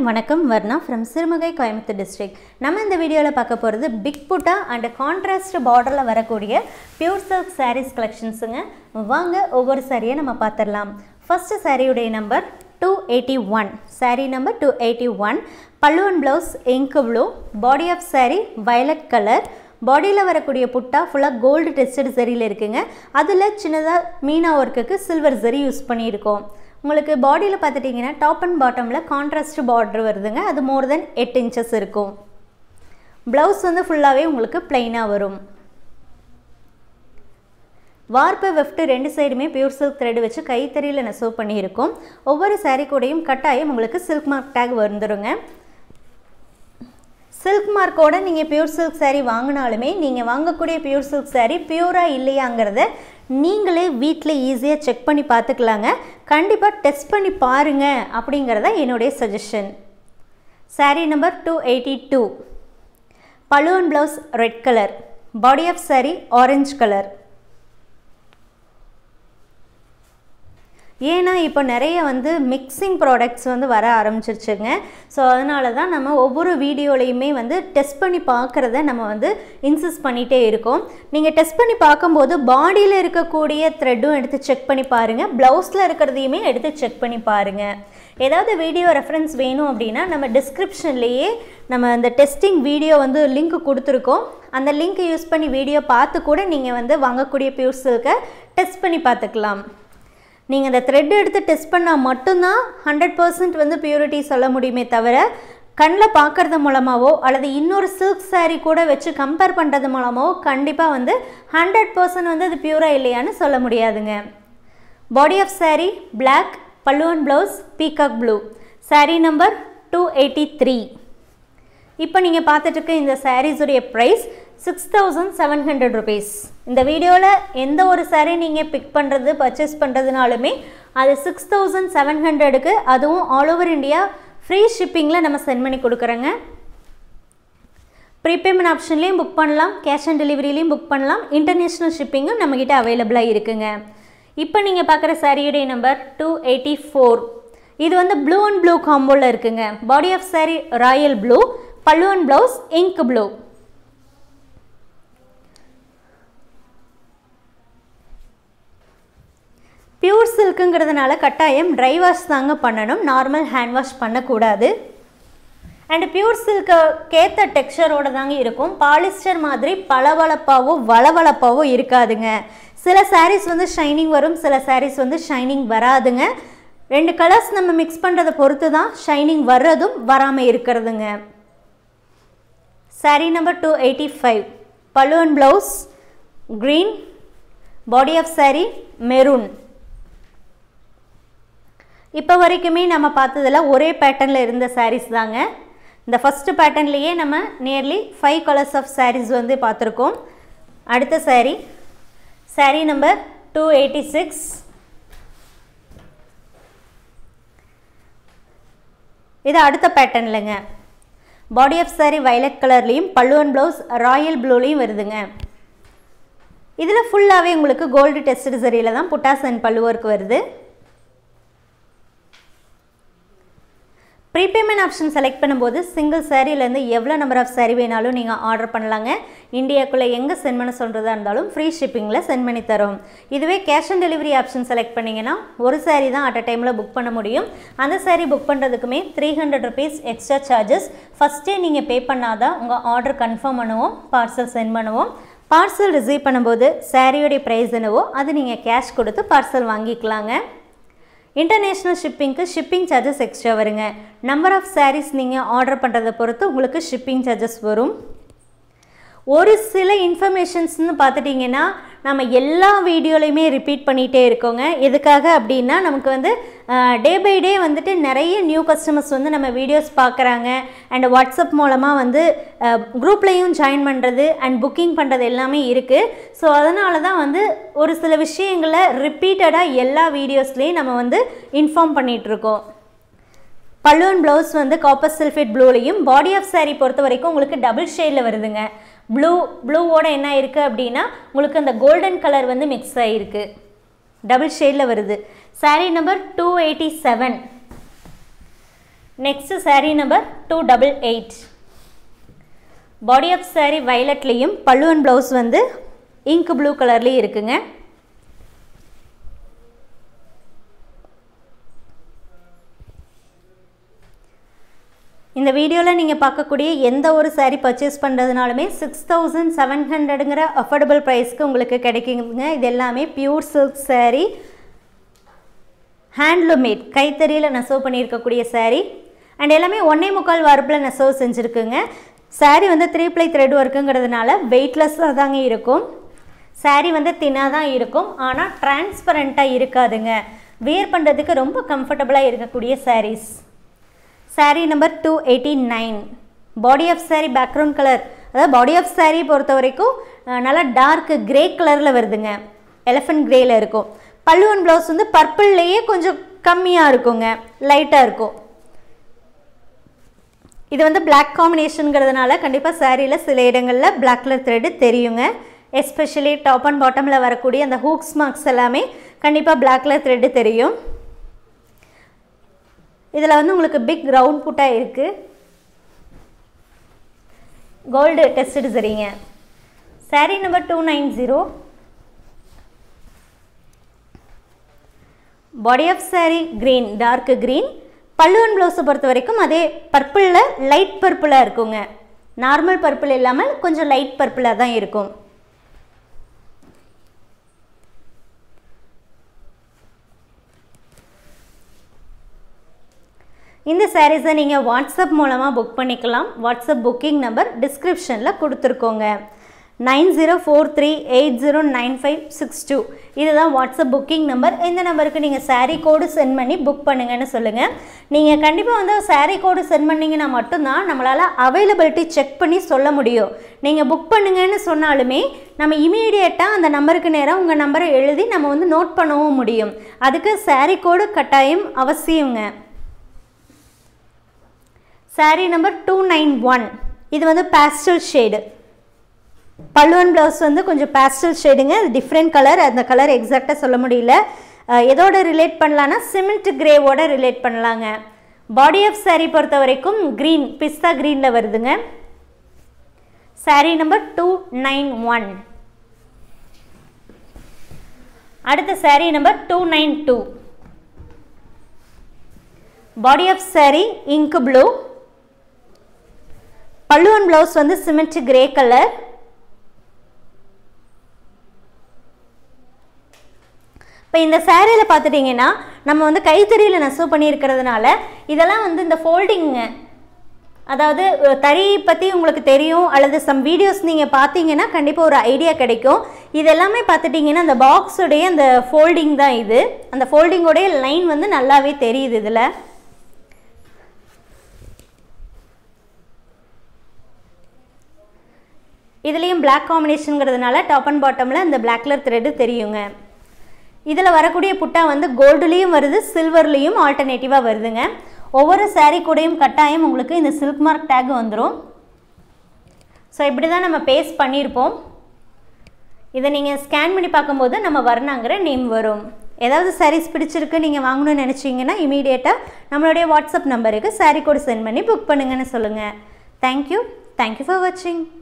வணக்கம் Varna from Sirumugai Coimbatore district நம்ம இந்த வீடியோவில் பார்க்க போகிறது பிக் புட்டா அண்ட் கான்ட்ராஸ்ட் பார்டரில் வரக்கூடிய பியூர் சில்க் சாரீஸ் கலெக்ஷன்ஸுங்க வாங்க ஒவ்வொரு சாரியை நம்ம பார்த்துடலாம் ஃபஸ்ட்டு சாரியுடைய number two eighty one sari number two eighty one pallu and blouse இங்கு blue body of sari violet colour பாடியில் வரக்கூடிய புட்டா ஃபுல்லாக கோல்டு டெஸ்டட் சரியில் இருக்குங்க அதில் சின்னதாக மீனா ஒர்க்குக்கு சில்வர் சரி யூஸ் பண்ணியிருக்கோம் உங்களுக்கு பாடியில் பார்த்துட்டிங்கன்னா டாப் அண்ட் பாட்டமில் கான்ட்ராஸ்ட் பார்டர் வருதுங்க அது மோர் தென் எட்டு இன்ச்சஸ் இருக்கும் ப்ளவுஸ் வந்து ஃபுல்லாகவே உங்களுக்கு ப்ளைனாக வரும் வார்ப்பு வெஃப்ட் ரெண்டு சைடுமே பியூர் சில்க் த்ரெட் வச்சு கைத்தறியில் நெசவு பண்ணியிருக்கோம் ஒவ்வொரு சாரீ கூடையும் கட்டாயம் உங்களுக்கு சில்க் மார்க் டேக் வந்துடுங்க சில்க் மார்க்கோட நீங்கள் பியூர் சில்க் saree வாங்கினாலுமே நீங்கள் வாங்கக்கூடிய பியூர் சில்க் saree பியூராக இல்லையாங்கிறத நீங்களே வீட்டில் ஈஸியாக செக் பண்ணி பார்த்துக்கலாங்க கண்டிப்பாக டெஸ்ட் பண்ணி பாருங்க அப்படிங்கிறத என்னுடைய suggestion saree number two eighty two pallu and blouse red colour body of saree orange colour ஏன்னா இப்போ நிறைய வந்து மிக்சிங் ப்ராடக்ட்ஸ் வந்து வர ஆரம்பிச்சிருச்சுங்க ஸோ அதனால தான் நம்ம ஒவ்வொரு வீடியோலையுமே வந்து டெஸ்ட் பண்ணி பார்க்குறத நம்ம வந்து இன்சிஸ்ட் பண்ணிகிட்டே இருக்கோம் நீங்கள் டெஸ்ட் பண்ணி பார்க்கும்போது பாடியில் இருக்கக்கூடிய த்ரெட்டும் எடுத்து செக் பண்ணி பாருங்கள் ப்ளவுஸில் இருக்கிறதையுமே எடுத்து செக் பண்ணி பாருங்கள் ஏதாவது வீடியோ ரெஃபரன்ஸ் வேணும் அப்படின்னா நம்ம டிஸ்கிரிப்ஷன்லேயே நம்ம அந்த டெஸ்டிங் வீடியோ வந்து லிங்க் கொடுத்துருக்கோம் அந்த லிங்க் யூஸ் பண்ணி வீடியோ பார்த்து கூட நீங்கள் வந்து வாங்கக்கூடிய பியூர் சில்கை டெஸ்ட் பண்ணி பார்த்துக்கலாம் நீங்கள் அந்த த்ரெட் எடுத்து டெஸ்ட் பண்ணால் மட்டும்தான் ஹண்ட்ரட் பர்சன்ட் வந்து பியூரிட்டி சொல்ல முடியுமே தவிர கண்ணில் பார்க்குறது மூலமாகவோ அல்லது இன்னொரு சில்க் saree கூட வச்சு கம்பேர் பண்ணுறது மூலமாகவோ கண்டிப்பாக வந்து ஹண்ட்ரட் பர்சன்ட் வந்து அது பியூராக இல்லையான்னு சொல்ல முடியாதுங்க body of saree black pallu and blouse peacock blue saree number two eighty three இப்போ நீங்கள் பார்த்துட்டு இருக்க இந்த சாரீஸுடைய price six thousand seven hundred rupees இந்த வீடியோவில் எந்த ஒரு saree நீங்கள் பிக் பண்ணுறது பர்ச்சேஸ் பண்ணுறதுனாலுமே அது சிக்ஸ் தௌசண்ட் செவன் ஹண்ட்ரடுக்கு அதுவும் ஆல் ஓவர் இந்தியா ஃப்ரீ ஷிப்பிங்கில் நம்ம சென்ட் பண்ணி கொடுக்குறோங்க ப்ரீபேமெண்ட் ஆப்ஷன்லேயும் புக் பண்ணலாம் கேஷ் ஆன் டெலிவரிலையும் புக் பண்ணலாம் இன்டர்நேஷ்னல் ஷிப்பிங்கும் நம்மக்கிட்ட அவைலபிளாக இருக்குங்க இப்போ நீங்கள் பார்க்குற சாரியுடைய நம்பர் டூ எயிட்டி ஃபோர் இது வந்து ப்ளூ அண்ட் ப்ளூ காம்போவில் இருக்குங்க body of saree royal blue pallu and blouse ink blue pure சில்க்குங்கிறதுனால கட்டாயம் ட்ரை வாஷ் தாங்க பண்ணணும் நார்மல் ஹேண்ட் வாஷ் பண்ணக்கூடாது அண்ட் பியூர் சில்க்குக்கேற்ற டெக்ஸ்சரோட தாங்க இருக்கும் பாலிஸ்டர் மாதிரி பளபளப்பாவோ வளவளப்பாவோ இருக்காதுங்க சில sarees வந்து ஷைனிங் வரும் சில sarees வந்து ஷைனிங் வராதுங்க ரெண்டு கலர்ஸ் நம்ம மிக்ஸ் பண்ணுறதை பொறுத்து தான் ஷைனிங் வர்றதும் வராமல் இருக்கிறதுங்க saree number two eighty five pallu and blouse green body of saree maroon இப்போ வரைக்குமே நம்ம பார்த்ததில் ஒரே பேட்டர்னில் இருந்த sarees தாங்க இந்த ஃபஸ்ட்டு பேட்டர்ன்லேயே நம்ம nearly five colours of sarees வந்து பார்த்துருக்கோம் அடுத்த saree saree number two eighty six இது அடுத்த பேட்டர்ன்லங்க பாடி ஆஃப் saree வயலட் கலர்லேயும் பல்லுவன் ப்ளவுஸ் ராயல் ப்ளூலேயும் வருதுங்க இதில் ஃபுல்லாகவே உங்களுக்கு கோல்டு டெஸ்ட் சரியில் தான் புட்டாஸ் அண்ட் பல்லு ஒர்க் வருது ப்ரீபேமெண்ட் ஆப்ஷன் செலக்ட் பண்ணும்போது சிங்கிள் சாரீலேருந்து எவ்வளோ நம்பர் ஆஃப் saree வேணாலும் நீங்கள் ஆர்டர் பண்ணலாங்க இந்தியாக்குள்ளே எங்கே சென்ட் பண்ண சொல்கிறதா இருந்தாலும் ஃப்ரீ ஷிப்பிங்கில் சென்ட் பண்ணி தரோம் இதுவே cash on delivery option select பண்ணிங்கன்னா ஒரு saree தான் அட் அ டைமில் புக் பண்ண முடியும் அந்த saree புக் பண்ணுறதுக்குமே three hundred rupees extra charges ஃபஸ்ட்டே நீங்கள் பே பண்ணாதான் உங்கள் ஆர்டர் கன்ஃபார்ம் பண்ணுவோம் பார்சல் சென்ட் பண்ணுவோம் பார்சல் ரிசீவ் பண்ணும்போது சாரியோடைய ப்ரைஸ் என்னவோ அது நீங்கள் கேஷ் கொடுத்து பார்சல் வாங்கிக்கலாங்க இன்டர்நேஷ்னல் ஷிப்பிங்க்கு ஷிப்பிங் சார்ஜஸ் எக்ஸ்ட்ரா வருங்க நம்பர் ஆஃப் சாரீஸ் நீங்கள் ஆர்டர் பண்ணுறதை பொறுத்து உங்களுக்கு ஷிப்பிங் சார்ஜஸ் வரும் ஒரு சில இன்ஃபர்மேஷன்ஸ்னு பார்த்துட்டிங்கன்னா நம்ம எல்லா வீடியோலையுமே ரிப்பீட் பண்ணிகிட்டே இருக்கோங்க எதுக்காக அப்படின்னா நமக்கு வந்து டே பை டே வந்துட்டு நிறைய நியூ கஸ்டமர்ஸ் வந்து நம்ம வீடியோஸ் பார்க்குறாங்க அண்ட் வாட்ஸ்அப் மூலமாக வந்து குரூப்லேயும் ஜாயின் பண்ணுறது அண்ட் புக்கிங் பண்ணுறது எல்லாமே இருக்குது ஸோ அதனால தான் வந்து ஒரு சில விஷயங்களை ரிப்பீட்டடாக எல்லா வீடியோஸ்லேயும் நம்ம வந்து இன்ஃபார்ம் பண்ணிகிட்ருக்கோம் பல்லுவன் ப்ளவுஸ் வந்து காப்பர் சல்ஃபேட் ப்ளூலையும் பாடி ஆஃப் saree பொறுத்த வரைக்கும் உங்களுக்கு டபுள் ஷேடில் வருதுங்க ப்ளூ ப்ளூவோட என்ன இருக்குது அப்படின்னா உங்களுக்கு அந்த கோல்டன் கலர் வந்து மிக்ஸ் ஆகிருக்கு டபுள் ஷேடில் வருது saree number two eighty seven next saree number two double eight body of saree வயலட்லேயும் பல்லுவன் ப்ளவுஸ் வந்து இங்க் ப்ளூ கலர்லேயும் இருக்குங்க இந்த வீடியோவில் நீங்கள் பார்க்கக்கூடிய எந்த ஒரு saree பர்ச்சேஸ் பண்ணுறதுனாலுமே சிக்ஸ் தௌசண்ட் செவன் ஹண்ட்ரடுங்கிற அஃபோர்டபுள் ப்ரைஸ்க்கு உங்களுக்கு கிடைக்குங்க இது எல்லாமே pure silk saree handloom made கைத்தறியில் நெசவு பண்ணியிருக்கக்கூடிய saree அண்ட் எல்லாமே ஒன்றே முக்கால் வரப்பில் நெசவு செஞ்சுருக்குங்க saree வந்து த்ரீ ப்ளை த்ரெட் ஒர்க்குங்கிறதுனால வெயிட்லெஸ்ஸாக தாங்க இருக்கும் saree வந்து தின்னாக தான் இருக்கும் ஆனால் டிரான்ஸ்பரண்ட்டாக இருக்காதுங்க வியர் பண்ணுறதுக்கு ரொம்ப கம்ஃபர்டபுளாக இருக்கக்கூடிய sarees saree number two eighty nine body of saree background colour அதாவது பாடி ஆஃப் saree பொறுத்த வரைக்கும் அஹ், நல்லா டார்க் கிரே கலரில் வருதுங்க எலஃபண்ட் கிரேயில் இருக்கும் பல்லுவன் ப்ளவுஸ் வந்து பர்பிள்லேயே கொஞ்சம் கம்மியாக இருக்குங்க லைட்டாக இருக்கும் இது வந்து பிளாக் காம்பினேஷனுங்கிறதுனால கண்டிப்பாக சாரியில் சில இடங்களில் பிளாக் கலர் த்ரெட்டு தெரியுங்க எஸ்பெஷலி டாப் அண்ட் பாட்டமில் வரக்கூடிய அந்த ஹூக்ஸ் மார்க்ஸ் எல்லாமே கண்டிப்பாக பிளாக் கலர் த்ரெட்டு தெரியும் இதில் வந்து உங்களுக்கு பிக் ரவுண்ட் புட்டா இருக்குது கோல்டு டெஸ்டட் சரிங்க saree number two nine zero body of saree green dark green பல்லுவன் ப்ளவுஸை பொறுத்த வரைக்கும் அதே பர்பிளில் லைட் பர்பிளாக இருக்குங்க நார்மல் பர்பிள் இல்லாமல் கொஞ்சம் லைட் பர்பிளாக தான் இருக்கும் இந்த சாரீஸை நீங்கள் வாட்ஸ்அப் மூலமாக புக் பண்ணிக்கலாம் வாட்ஸ்அப் புக்கிங் நம்பர் டிஸ்கிரிப்ஷனில் கொடுத்துருக்கோங்க nine zero four three eight zero nine five six two இதுதான் வாட்ஸ்அப் புக்கிங் நம்பர் இந்த நம்பருக்கு நீங்கள் saree கோடு சென்ட் பண்ணி புக் பண்ணுங்கன்னு சொல்லுங்கள் நீங்கள் கண்டிப்பாக வந்து saree கோடு சென்ட் பண்ணிங்கன்னா மட்டும்தான் நம்மளால் அவைலபிலிட்டி செக் பண்ணி சொல்ல முடியும் நீங்கள் புக் பண்ணுங்கன்னு சொன்னாலுமே நம்ம இமீடியட்டாக அந்த நம்பருக்கு நேராக உங்கள் நம்பரை எழுதி நம்ம வந்து நோட் பண்ணவும் முடியும் அதுக்கு saree கோடு கட்டாயம் அவசியங்க saree number two nine one இது வந்து பேஸ்டல் ஷேடு பல்லுவன் ப்ளவுஸ் வந்து கொஞ்சம் பேஸ்டல் ஷேடுங்க அது டிஃப்ரெண்ட் கலர் அந்த கலர் எக்ஸாக்டாக சொல்ல முடியல அஹ் எதோட ரிலேட் பண்ணலான்னா சிமெண்ட் கிரேவோட ரிலேட் பண்ணலாங்க பாடி ஆஃப் saree பொறுத்த வரைக்கும் க்ரீன் பிஸ்தா க்ரீனில் வருதுங்க saree number two nine one அடுத்த saree number two nine two body of saree ink blue பல்லுவன் ப்ளவுஸ் வந்து சிமெண்ட் கிரே கலர் இப்போ இந்த சேரீயில் பார்த்துட்டிங்கன்னா நம்ம வந்து கைத்தறியில் நெசவு பண்ணியிருக்கிறதுனால இதெல்லாம் வந்து இந்த ஃபோல்டிங்க அதாவது அஹ், தறி பற்றி உங்களுக்கு தெரியும் அல்லது சம் வீடியோஸ் நீங்கள் பார்த்தீங்கன்னா கண்டிப்பாக ஒரு ஐடியா கிடைக்கும் இது எல்லாமே பார்த்துட்டிங்கன்னா அந்த பாக்ஸுடைய அந்த ஃபோல்டிங் தான் இது அந்த ஃபோல்டிங்கோடைய லைன் வந்து நல்லாவே தெரியுது இதில் இதுலேயும் Black காம்பினேஷனுங்கிறதுனால டாப் அண்ட் பாட்டமில் இந்த Black கலர் த்ரெட்டு தெரியுங்க இதில் வரக்கூடிய புட்டா வந்து கோல்டுலேயும் வருது சில்வர்லேயும் ஆல்டர்னேட்டிவாக வருதுங்க ஒவ்வொரு saree கூடயும் கட்டாயம் உங்களுக்கு இந்த சில்க் மார்க் டேக் வந்துடும் ஸோ இப்படி தான் நம்ம பேஸ்ட் பண்ணியிருப்போம் இதை நீங்கள் ஸ்கேன் பண்ணி பார்க்கும்போது நம்ம வர்ணாங்கிற நேம் வரும் ஏதாவது சாரீஸ் பிடிச்சிருக்கு நீங்கள் வாங்கணும்னு நினச்சிங்கன்னா இமீடியட்டாக நம்மளுடைய வாட்ஸ்அப் நம்பருக்கு saree கோடு சென்ட் பண்ணி புக் பண்ணுங்கன்னு சொல்லுங்கள் தேங்க்யூ தேங்க்யூ ஃபார் வாட்சிங்